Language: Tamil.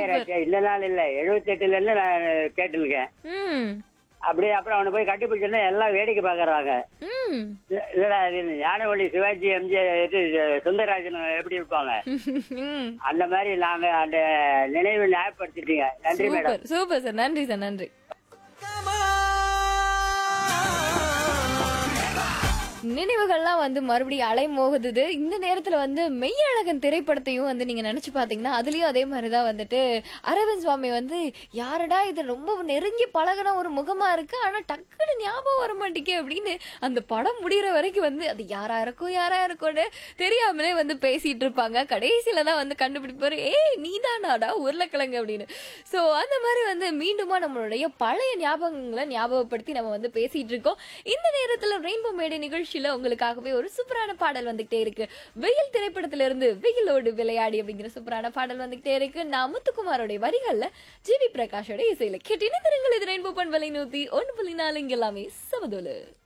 ராஜா இந்த நாள் இல்ல எழுபத்தி எட்டுல இருந்து நான் கேட்டுருக்கேன் ம் அப்படியே அப்புறம் அவனை போய் கட்டி பிடிச்சோன்னா எல்லாம் வேடிக்கை பாக்குறாங்க ம் இல்லடா இது ஞானவழி சிவாஜி எம்ஜிஆர் இது சுந்தரராஜன் எப்படி இருப்பாங்க ம் அந்த மாதிரி நாங்க அந்த நினைவு ஞாபகப்படுத்திட்டீங்க நன்றி மேடம் சூப்பர் சூப்பர் சார் நன்றி சார் நன்றி நினைவுகள்லாம் வந்து மறுபடியும் அலைமோகுது இந்த நேரத்துல வந்து மெய்யழகன் திரைப்படத்தையும் வந்து நீங்க நினைச்சு பாத்தீங்கன்னா அதுலயும் அதே மாதிரிதான் வந்துட்டு அரவிந்த் சுவாமி வந்து யாரடா இது ரொம்ப நெருங்கி பழகுன ஒரு முகமா இருக்கு ஆனா டக்குன்னு ஞாபகம் வர மாட்டேங்க அப்படின்னு அந்த படம் முடியிற வரைக்கும் வந்து அது யாரா இருக்கும் யாரா இருக்கும்னு தெரியாமலே வந்து பேசிட்டு இருப்பாங்க கடைசியில தான் வந்து கண்டுபிடிப்பாரு ஏய் நீதானாடா உருளைக்கிழங்கு அப்படின்னு சோ அந்த மாதிரி வந்து மீண்டுமா நம்மளுடைய பழைய ஞாபகங்களை ஞாபகப்படுத்தி நம்ம வந்து பேசிட்டு இருக்கோம் இந்த நேரத்துல ரெயின்போ மேடை நிகழ்ச்சியில உங்களுக்காகவே ஒரு சூப்பரான பாடல் வந்துகிட்டே இருக்கு வெயில் திரைப்படத்துல இருந்து வெயிலோடு விளையாடி அப்படிங்கிற சூப்பரான பாடல் வந்துகிட்டே இருக்கு நான் முத்துக்குமாரோட வரிகள்ல ஜிவி பிரகாஷோட இசையில கேட்டு திருங்கள் இது ரெயின்போ பண்பலை நூத்தி ஒன்று புள்ளி நாலு இங்க எல்லாமே சமதோலு